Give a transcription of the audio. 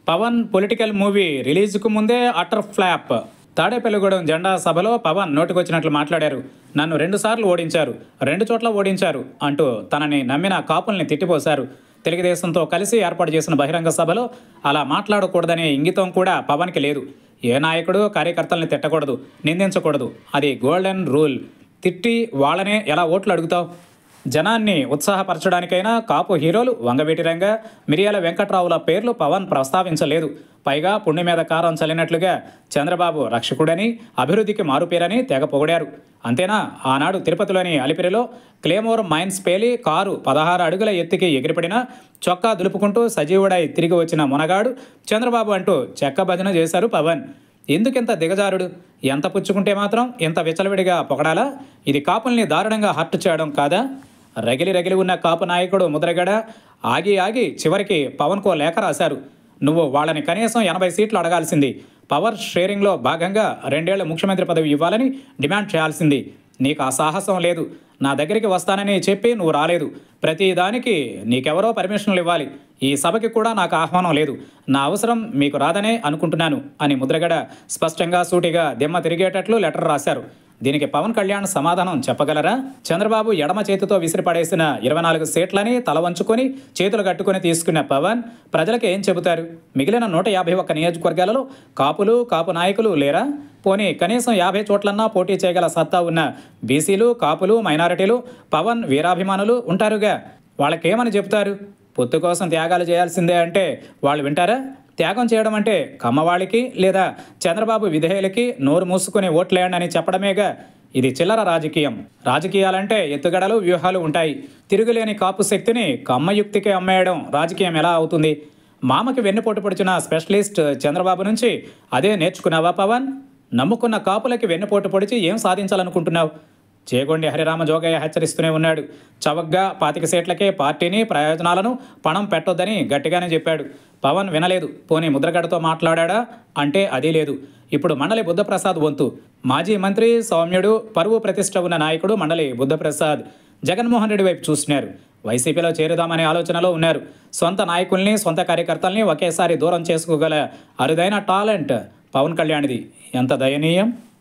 Pawan political movie రిలీజ్కు ముందే utter flop Tadepalligudem జెండా సభలో పవన్ నోటికొచ్చినట్లు మాట్లాడారు నన్ను రెండుసార్లు ఓడించారు రెండు చోట్ల ఓడించారు అంటూ తనని నమ్మిన కాపుల్ని తిట్టిపోశారు తెలుగుదేశంతో కలిసి ఏర్పాటు చేసిన బహిరంగ సభలో అలా మాట్లాడకూడదనే ఇంగితం కూడా పవన్కి లేదు ఏ నాయకుడు కార్యకర్తల్ని తిట్టకూడదు నిందించకూడదు అది గోల్డెన్ రూల్ తిట్టి వాళ్ళనే ఎలా ఓట్లు అడుగుతావు జనాన్ని ఉత్సాహపరచడానికైనా కాపు హీరోలు వంగవీటి రంగ మిరియాల వెంకట్రావుల పేర్లు పవన్ ప్రస్తావించలేదు పైగా పుణ్య మీద కారం చల్లినట్లుగా చంద్రబాబు రక్షకుడని అభివృద్ధికి మారుపేరని తెగ పొగిడారు అంతేనా ఆనాడు తిరుపతిలోని అలిపిరిలో క్లేమోర్ మైన్స్ పేలి కారు పదహారు అడుగుల ఎత్తుకి ఎగిరిపడిన చొక్కా దులుపుకుంటూ సజీవుడై తిరిగి వచ్చిన మునగాడు చంద్రబాబు అంటూ చెక్క భజన చేశారు పవన్ ఎందుకింత దిగజారుడు ఎంత పుచ్చుకుంటే మాత్రం ఇంత విచలవిడిగా పొగడాలా ఇది కాపుల్ని దారుణంగా హర్ట్ చేయడం కాదా రగిలి రగిలి ఉన్న కాపు నాయకుడు ముద్రగడ ఆగి ఆగి చివరికి పవన్కో లేఖ రాశారు నువ్వు వాళ్ళని కనీసం ఎనభై సీట్లు అడగాల్సింది పవర్ షేరింగ్లో భాగంగా రెండేళ్ల ముఖ్యమంత్రి పదవి ఇవ్వాలని డిమాండ్ చేయాల్సింది నీకు ఆ సాహసం లేదు నా దగ్గరికి వస్తానని చెప్పి నువ్వు రాలేదు ప్రతి దానికి నీకెవరో పర్మిషన్లు ఇవ్వాలి ఈ సభకి కూడా నాకు ఆహ్వానం లేదు నా అవసరం మీకు రాదనే అనుకుంటున్నాను అని ముద్రగడ స్పష్టంగా సూటిగా దిమ్మ తిరిగేటట్లు లెటర్ రాశారు దీనికి పవన్ కళ్యాణ్ సమాధానం చెప్పగలరా చంద్రబాబు ఎడమ చేతితో విసిరిపడేసిన ఇరవై నాలుగు సీట్లని తల వంచుకొని చేతులు కట్టుకొని తీసుకున్న పవన్ ప్రజలకు ఏం చెబుతారు మిగిలిన నూట యాభై ఒక్క నియోజకవర్గాలలో కాపులు కాపు నాయకులు లేరా పోనీ కనీసం యాభై చోట్లన్నా పోటీ చేయగల సత్తా ఉన్న బీసీలు కాపులు మైనారిటీలు పవన్ వీరాభిమానులు ఉంటారుగా వాళ్ళకేమని చెబుతారు పొత్తు కోసం త్యాగాలు చేయాల్సిందే అంటే వాళ్ళు వింటారా త్యాగం చేయడం అంటే కమ్మవాళ్ళకి లేదా చంద్రబాబు విధేయులకి నోరు మూసుకుని ఓట్లేయండి అని చెప్పడమేగా ఇది చిల్లర రాజకీయం రాజకీయాలంటే ఎత్తుగడలు వ్యూహాలు ఉంటాయి తిరుగులేని కాపు శక్తిని కమ్మయుక్తికి అమ్మేయడం రాజకీయం ఎలా అవుతుంది మామకి వెన్నుపోటు పొడిచిన స్పెషలిస్ట్ చంద్రబాబు నుంచి అదే నేర్చుకున్నావా పవన్ నమ్ముకున్న కాపులకి వెన్నుపోటు పొడిచి ఏం సాధించాలనుకుంటున్నావు చేగొండి హరిరామ జోగయ్య హెచ్చరిస్తూనే ఉన్నాడు చవగ్గా పాతిక సీట్లకే పార్టీని ప్రయోజనాలను పణం పెట్టొద్దని గట్టిగానే చెప్పాడు పవన్ వినలేదు పోనీ ముద్రగడతో మాట్లాడా అంటే అది లేదు ఇప్పుడు మండలి బుద్ధప్రసాద్ వంతు మాజీ మంత్రి సౌమ్యుడు పరువు ప్రతిష్ట ఉన్న నాయకుడు మండలి బుద్ధప్రసాద్ జగన్మోహన్ రెడ్డి వైపు చూస్తున్నారు వైసీపీలో చేరుదామనే ఆలోచనలో ఉన్నారు సొంత నాయకుల్ని సొంత కార్యకర్తల్ని ఒకేసారి దూరం చేసుకోగల అరుదైన టాలెంట్ పవన్ కళ్యాణ్ది ఎంత దయనీయం